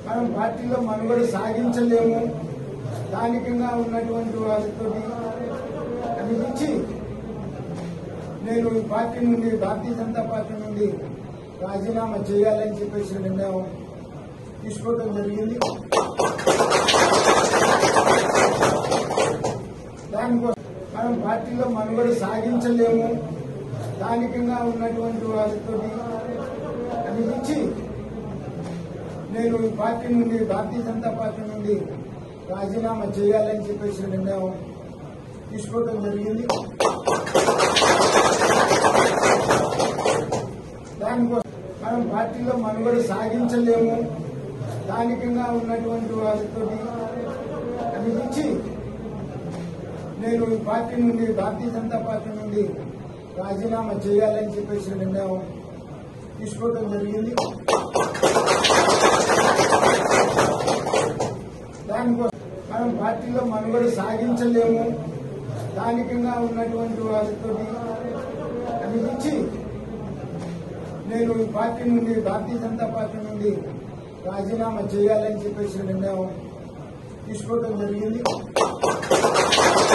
మనం పార్టీలో మనుగడ సాగించలేము స్థానికంగా ఉన్నటువంటి వారితో అనిపించి నేను ఈ పార్టీ నుండి భారతీయ జనతా పార్టీ నుండి రాజీనామా చేయాలని చెప్పేసి నిర్ణయం తీసుకోవడం జరిగింది దానికోసం మనం పార్టీలో మనుగడ సాగించలేము స్థానికంగా ఉన్నటువంటి వారితో అనిపించి నేను ఈ పార్టీ నుండి భారతీయ జనతా పార్టీ నుండి రాజీనామా చేయాలని చెప్పేసి నిర్ణయం తీసుకోవడం జరిగింది దానికోసం మనం పార్టీలో మనుగడ సాగించలేము స్థానికంగా ఉన్నటువంటి వారితో అనిపించి నేను ఈ పార్టీ నుండి భారతీయ జనతా పార్టీ నుండి రాజీనామా చేయాలని చెప్పేసి నిర్ణయం తీసుకోవడం జరిగింది దానికోసం మనం పార్టీలో మనుగడ సాగించలేము స్థానికంగా ఉన్నటువంటి వారితో అనిపించి నేను ఈ పార్టీ నుండి భారతీయ జనతా పార్టీ నుండి రాజీనామా చేయాలని చెప్పేసి నిర్ణయం తీసుకోవడం జరిగింది